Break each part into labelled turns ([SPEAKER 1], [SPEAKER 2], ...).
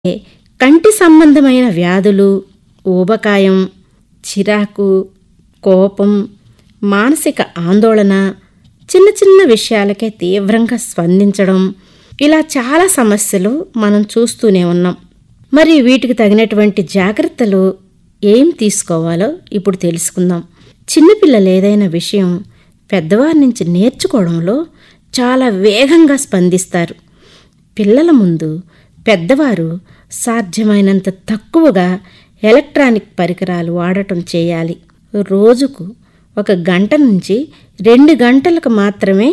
[SPEAKER 1] కంటి సంబంధమైన వ్యాధులు ఊబకాయం చిరాకు కోపం మానసిక ఆందోళన చిన్న చిన్న విషయాలకే తీవ్రంగా స్పందించడం ఇలా చాలా సమస్యలు మనం చూస్తూనే ఉన్నాం మరి వీటికి తగినటువంటి జాగ్రత్తలు ఏం తీసుకోవాలో ఇప్పుడు తెలుసుకుందాం చిన్నపిల్లలు ఏదైనా విషయం పెద్దవారి నుంచి నేర్చుకోవడంలో చాలా వేగంగా స్పందిస్తారు పిల్లల ముందు పెద్దవారు సాధ్యమైనంత తక్కువగా ఎలక్ట్రానిక్ పరికరాలు వాడటం చేయాలి రోజుకు ఒక గంట నుంచి రెండు గంటలకు మాత్రమే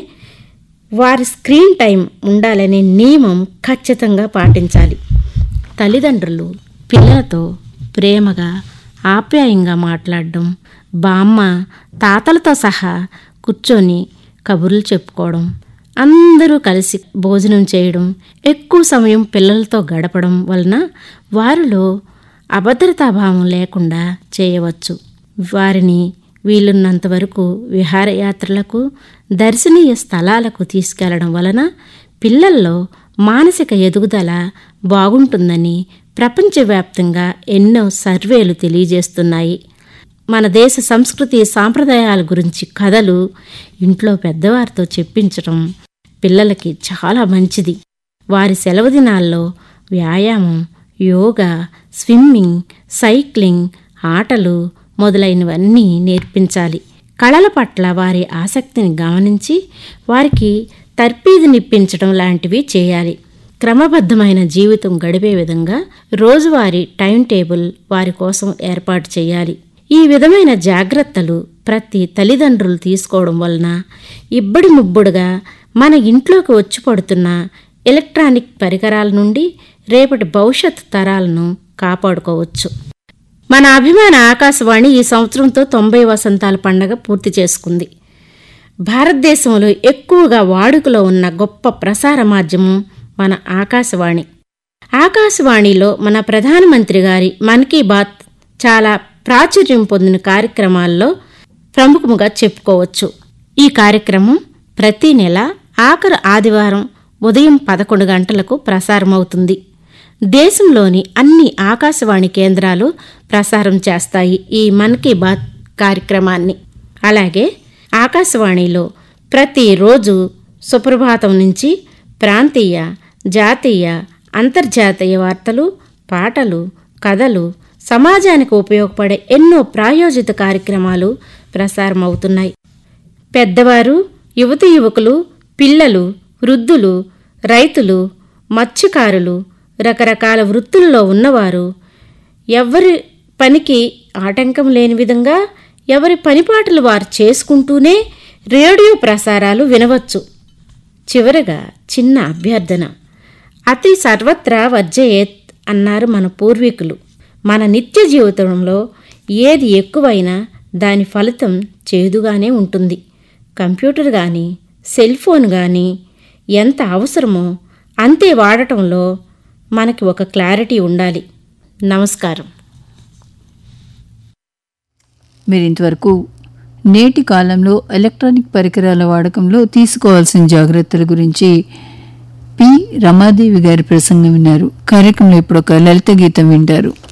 [SPEAKER 1] వారి స్క్రీన్ టైం ఉండాలనే నియమం ఖచ్చితంగా పాటించాలి తల్లిదండ్రులు పిల్లలతో ప్రేమగా ఆప్యాయంగా మాట్లాడడం బామ్మ తాతలతో సహా కూర్చొని కబుర్లు చెప్పుకోవడం అందరూ కలిసి భోజనం చేయడం ఎక్కువ సమయం పిల్లలతో గడపడం వలన వారిలో అభద్రతాభావం లేకుండా చేయవచ్చు వారిని వీలున్నంత వరకు విహారయాత్రలకు దర్శనీయ స్థలాలకు తీసుకెళ్లడం వలన పిల్లల్లో మానసిక ఎదుగుదల బాగుంటుందని ప్రపంచవ్యాప్తంగా ఎన్నో సర్వేలు తెలియజేస్తున్నాయి మన దేశ సంస్కృతి సాంప్రదాయాల గురించి కథలు ఇంట్లో పెద్దవారితో చెప్పించడం పిల్లలకి చాలా మంచిది వారి సెలవు దినాల్లో వ్యాయామం యోగా స్విమ్మింగ్ సైక్లింగ్ ఆటలు మొదలైనవన్నీ నేర్పించాలి కళల పట్ల వారి ఆసక్తిని గమనించి వారికి తర్పీదునిప్పించడం లాంటివి చేయాలి క్రమబద్ధమైన జీవితం గడిపే విధంగా రోజువారీ టైం టేబుల్ వారి కోసం ఏర్పాటు చేయాలి ఈ విధమైన జాగ్రత్తలు ప్రతి తల్లిదండ్రులు తీసుకోవడం వలన ఇబ్బడి ముబ్బుడుగా మన ఇంట్లోకి వచ్చి పడుతున్న ఎలక్ట్రానిక్ పరికరాల నుండి రేపటి భవిష్యత్ తరాలను కాపాడుకోవచ్చు మన అభిమాన ఆకాశవాణి ఈ సంవత్సరంతో తొంభై వసంతాల పండగ పూర్తి చేసుకుంది భారతదేశంలో ఎక్కువగా వాడుకలో ఉన్న గొప్ప ప్రసార మాధ్యమం మన ఆకాశవాణి ఆకాశవాణిలో మన ప్రధానమంత్రి గారి మన్ కీ బాత్ చాలా ప్రాచుర్యం పొందిన కార్యక్రమాల్లో ప్రముఖముగా చెప్పుకోవచ్చు ఈ కార్యక్రమం ప్రతి నెల ఆఖరు ఆదివారం ఉదయం పదకొండు గంటలకు ప్రసారమవుతుంది దేశంలోని అన్ని ఆకాశవాణి కేంద్రాలు ప్రసారం చేస్తాయి ఈ మన్ కీ బాత్ కార్యక్రమాన్ని అలాగే ఆకాశవాణిలో ప్రతిరోజు సుప్రభాతం నుంచి ప్రాంతీయ జాతీయ అంతర్జాతీయ వార్తలు పాటలు కథలు సమాజానికి ఉపయోగపడే ఎన్నో ప్రాయోజిత కార్యక్రమాలు ప్రసారమవుతున్నాయి పెద్దవారు యువతి యువకులు పిల్లలు వృద్ధులు రైతులు మత్స్యకారులు రకరకాల వృత్తుల్లో ఉన్నవారు ఎవరి పనికి ఆటంకం లేని విధంగా ఎవరి పనిపాటలు వారు చేసుకుంటూనే రేడియో ప్రసారాలు వినవచ్చు చివరగా చిన్న అభ్యర్థన అతి సర్వత్రా వర్జయేత్ అన్నారు మన పూర్వీకులు మన నిత్య జీవితంలో ఏది ఎక్కువైనా దాని ఫలితం చేదుగానే ఉంటుంది కంప్యూటర్ కానీ సెల్ ఫోన్ కానీ ఎంత అవసరమో అంతే వాడటంలో మనకి ఒక క్లారిటీ ఉండాలి నమస్కారం
[SPEAKER 2] మీరు ఇంతవరకు నేటి కాలంలో ఎలక్ట్రానిక్ పరికరాల వాడకంలో తీసుకోవాల్సిన జాగ్రత్తల గురించి పి రమాదేవి గారి ప్రసంగం విన్నారు కార్యక్రమంలో ఇప్పుడు ఒక లలిత గీతం వింటారు